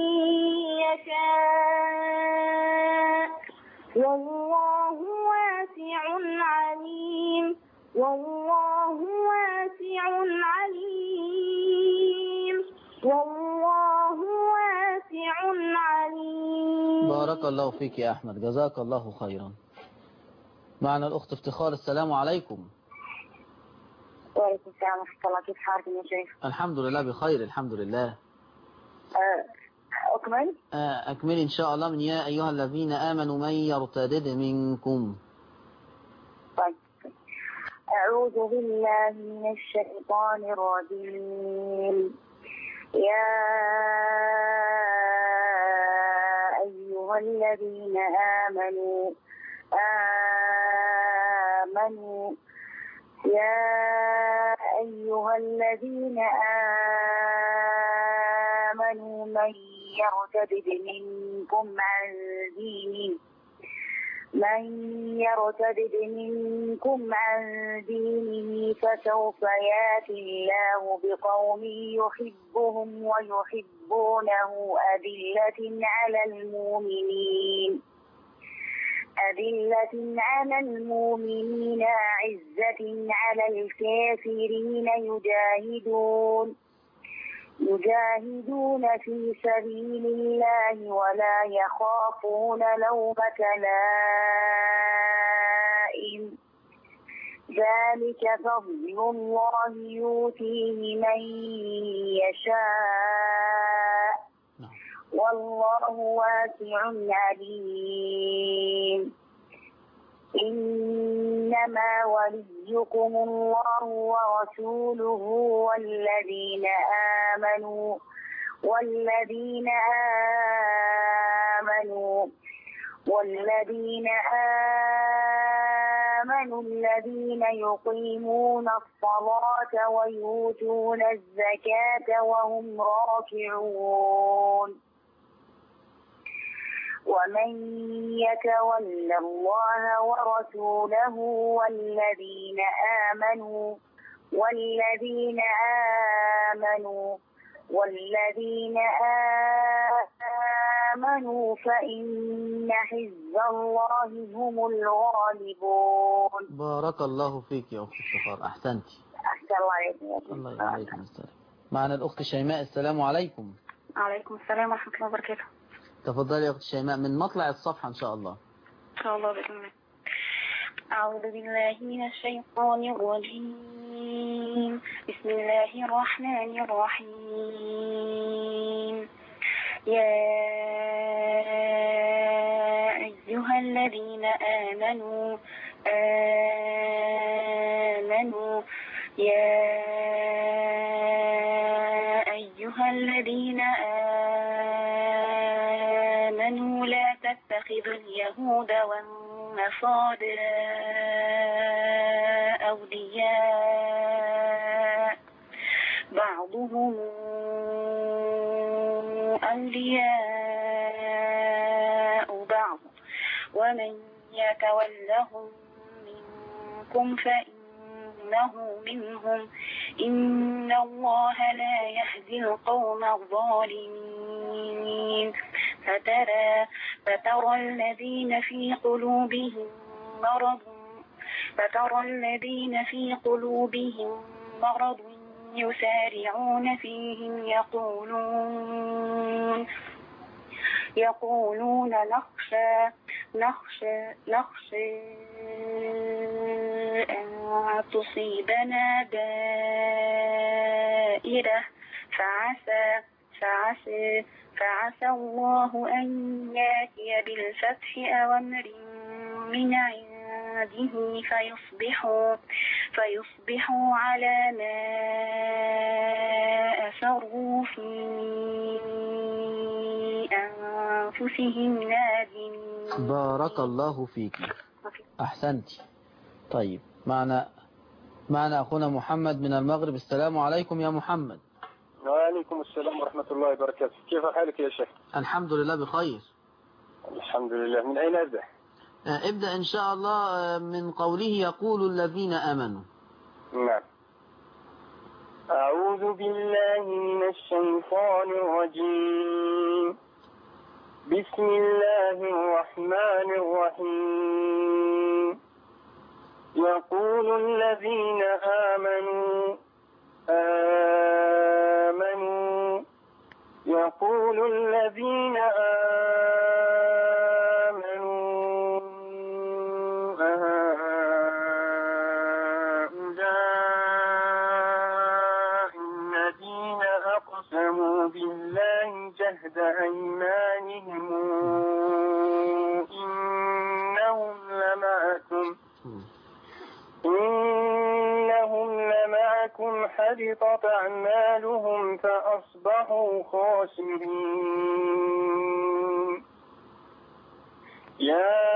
يشاء والله واسع عليم والله واسع عليم والله واسع عليم بارك الله فيك يا أحمد جزاك الله خيرا معنا الأخت افتخار السلام عليكم وعليكم السلام ورحمة الله كيف حالكم يا شيخ؟ الحمد لله بخير الحمد لله آه، أكمل؟ آه، أكمل إن شاء الله من يا أيها الذين آمنوا من يرتدد منكم طيب أعوذ بالله من الشيطان الرجيم يا أيها الذين آمنوا آمنوا يا أيها الذين آمنوا من يرتد منكم عن دينه من يرتد منكم عن دينه فسوف ياتي الله بقوم يحبهم ويحبونه أذلة على المؤمنين أذلة على المؤمنين أعزة على الكافرين يجاهدون يجاهدون في سبيل الله ولا يخافون لومة لائم ذلك فضل الله يؤتيه من يشاء نعم. والله واسع عليم إنما وليكم الله ورسوله والذين آمنوا والذين آمنوا والذين آمنوا الذين يقيمون الصلاة ويؤتون الزكاة وهم راكعون ومن يتول الله ورسوله والذين آمنوا والذين آمنوا والذين آمنوا فإن حزب الله هم الغالبون بارك الله فيك يا أخت افتخار أحسنت أحسن الله عليكم يا شيخ. الله عليكم السلام معنا الأخت شيماء السلام عليكم عليكم السلام ورحمة الله وبركاته تفضلي يا أخت شيماء من مطلع الصفحة إن شاء الله إن شاء الله بإذن الله أعوذ بالله من الشيطان الرجيم الرجيم بسم الله الرحمن الرحيم يا أيها الذين آمنوا آمنوا يا أيها الذين آمنوا لا تتخذوا اليهود والنصارى أولياء بعضهم أولياء بعض ومن يتولهم منكم فإنه منهم إن الله لا يهدي القوم الظالمين فترى فترى الذين في قلوبهم مرض فترى الذين في قلوبهم مرض يسارعون فيهم يقولون يقولون نخشى نخشى نخشى أن تصيبنا دائرة فعسى فعسى فعسى الله أن ياتي بالفتح أو أمر من عنده فيصبحوا فيصبحوا على ما أسروا في أنفسهم نادمين بارك الله فيك أحسنت طيب معنا معنا أخونا محمد من المغرب السلام عليكم يا محمد وعليكم السلام ورحمة الله وبركاته كيف حالك يا شيخ الحمد لله بخير الحمد لله من أين أبدأ آه، ابدأ إن شاء الله آه، من قوله يقول الذين آمنوا نعم أعوذ بالله من الشيطان الرجيم بسم الله الرحمن الرحيم يقول الذين آمنوا آمنوا يقول الذين آمنوا أهؤلاء الذين أقسموا بالله جهد أيمانهم إنهم لمعكم إنهم لمعكم حبطت أعمالهم فأصبحوا خاسرين يا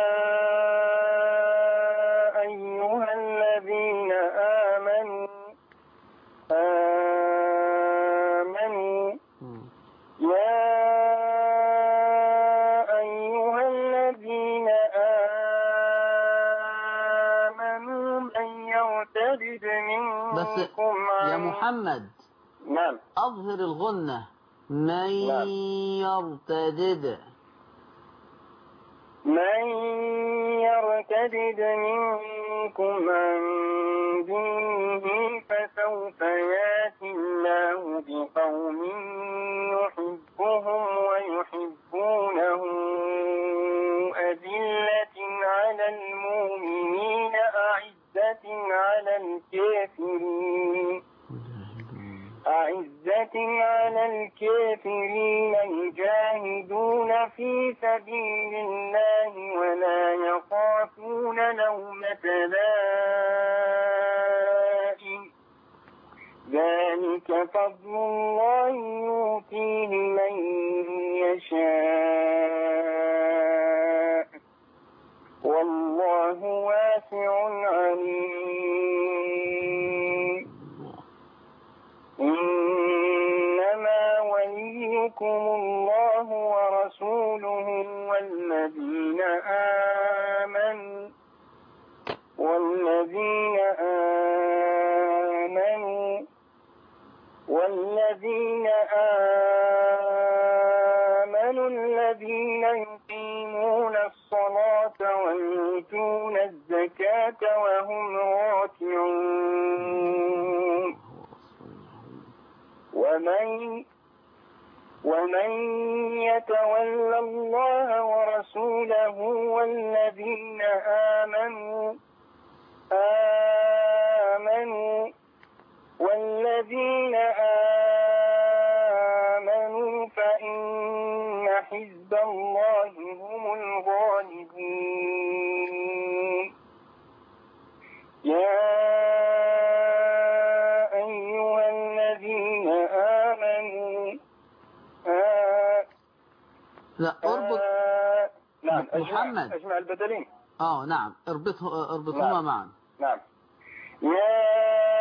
أيها الذين آمنوا آمنوا يا أيها الذين آمنوا من يرتد بس منكم يا عن محمد نعم أظهر الغنة من نعم. يرتدد من يرتدد منكم عن دينه فسوف ياتي الله بقوم يحبهم ويحبونه أذلة على المؤمنين أعزة على الكافرين أعزة على الكافرين يجاهدون في سبيل الله ولا يخافون لومة لائم ذلك فضل الله يؤتيه من يشاء والله واسع عليم إنما وليكم الله ورسوله والذين آمنوا والذين آمنوا والذين آمنوا الذين يقيمون الصلاة ويؤتون الزكاة وهم راكعون ومن ومن يتول الله ورسوله والذين آمنوا آمنوا الغالبون يا أيها الذين آمنوا آه لا اربط آه نعم أجمع, محمد. أجمع البدلين اه نعم اربطه اربطهما نعم. معا نعم يا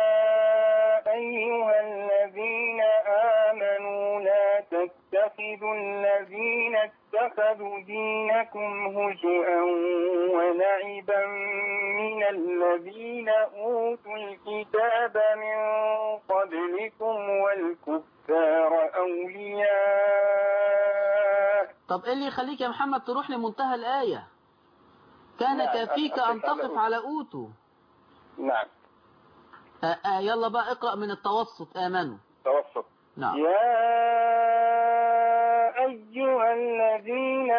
أيها الذين آمنوا لا تتخذوا الذين اتخذوا دينكم هزؤا ولعبا من الذين أوتوا الكتاب من قبلكم والكفار أولياء طب ايه اللي يخليك يا محمد تروح لمنتهى الآية كان نعم، كافيك أتفق أن تقف على على أوتو نعم آه آه يلا بقى اقرأ من التوسط آمنوا توسط نعم يا أيها الذين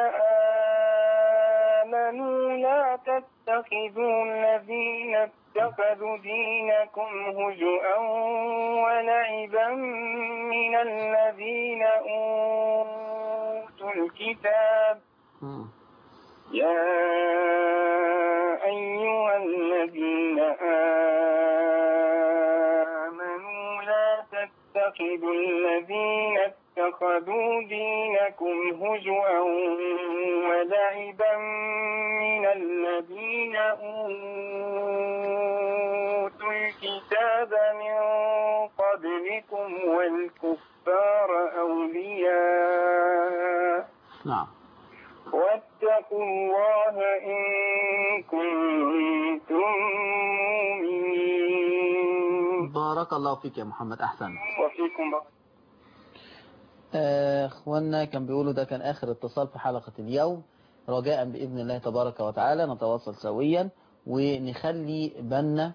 آمنوا لا تتخذوا الذين اتخذوا دينكم هزؤا ولعبا من الذين أوتوا الكتاب مم. يا أيها الذين آمنوا لا تتخذوا الذين اتخذوا دينكم هزوا ولعبا من الذين أوتوا الكتاب من قبلكم والكفار أولياء نعم واتقوا الله إن كنتم مؤمنين بارك الله فيك يا محمد أحسن وفيكم بارك آه، اخوانا كان بيقولوا ده كان اخر اتصال في حلقة اليوم رجاء بإذن الله تبارك وتعالى نتواصل سويا ونخلي بالنا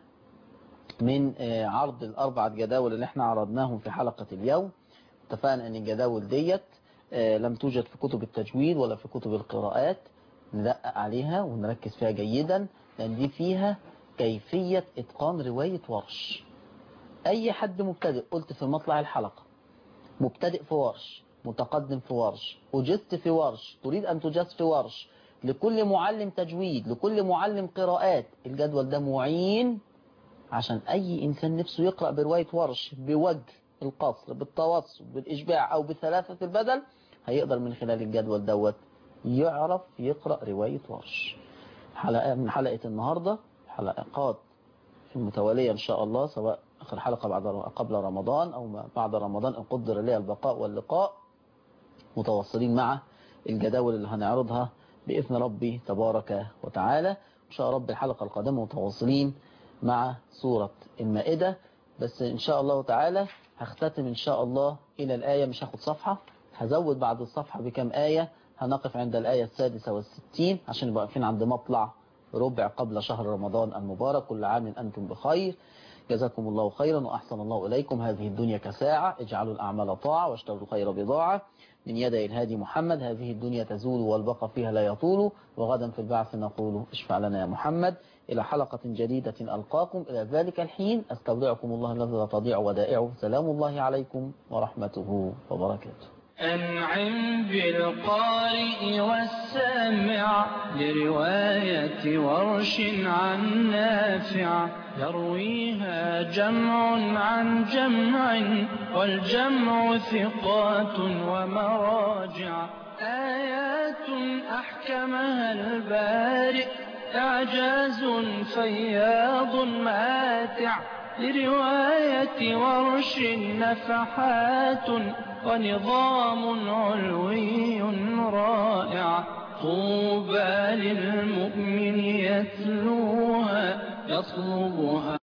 من آه، عرض الأربعة جداول اللي احنا عرضناهم في حلقة اليوم اتفقنا ان الجداول ديت آه، لم توجد في كتب التجويد ولا في كتب القراءات ندقق عليها ونركز فيها جيدا لأن دي فيها كيفية إتقان رواية ورش أي حد مبتدئ قلت في مطلع الحلقة مبتدئ في ورش متقدم في ورش أجزت في ورش تريد أن تجاز في ورش لكل معلم تجويد لكل معلم قراءات الجدول ده معين عشان أي إنسان نفسه يقرأ برواية ورش بوجه القصر بالتوسط بالإشباع أو بثلاثة البدل هيقدر من خلال الجدول دوت يعرف يقرأ رواية ورش حلقة من حلقة النهاردة حلقات في المتوالية إن شاء الله سواء آخر حلقة بعد قبل رمضان أو ما بعد رمضان إن قدر لي البقاء واللقاء متواصلين مع الجداول اللي هنعرضها بإذن ربي تبارك وتعالى إن شاء رب الحلقة القادمة متواصلين مع سورة المائدة بس إن شاء الله تعالى هختتم إن شاء الله إلى الآية مش هاخد صفحة هزود بعد الصفحة بكم آية هنقف عند الآية السادسة والستين عشان نبقى واقفين عند مطلع ربع قبل شهر رمضان المبارك كل عام أنتم بخير جزاكم الله خيرا وأحسن الله إليكم هذه الدنيا كساعة اجعلوا الأعمال طاعة واشتروا خير بضاعة من يدي الهادي محمد هذه الدنيا تزول والبقى فيها لا يطول وغدا في البعث نقول اشفع لنا يا محمد إلى حلقة جديدة ألقاكم إلى ذلك الحين أستودعكم الله الذي لا تضيع ودائعه سلام الله عليكم ورحمته وبركاته أنعم بالقارئ والسامع لرواية ورش عن نافع يرويها جمع عن جمع والجمع ثقات ومراجع آيات أحكمها البارئ إعجاز فياض ماتع لرواية ورش نفحات ونظام علوي رائع طوبى للمؤمن يتلوها يطلبها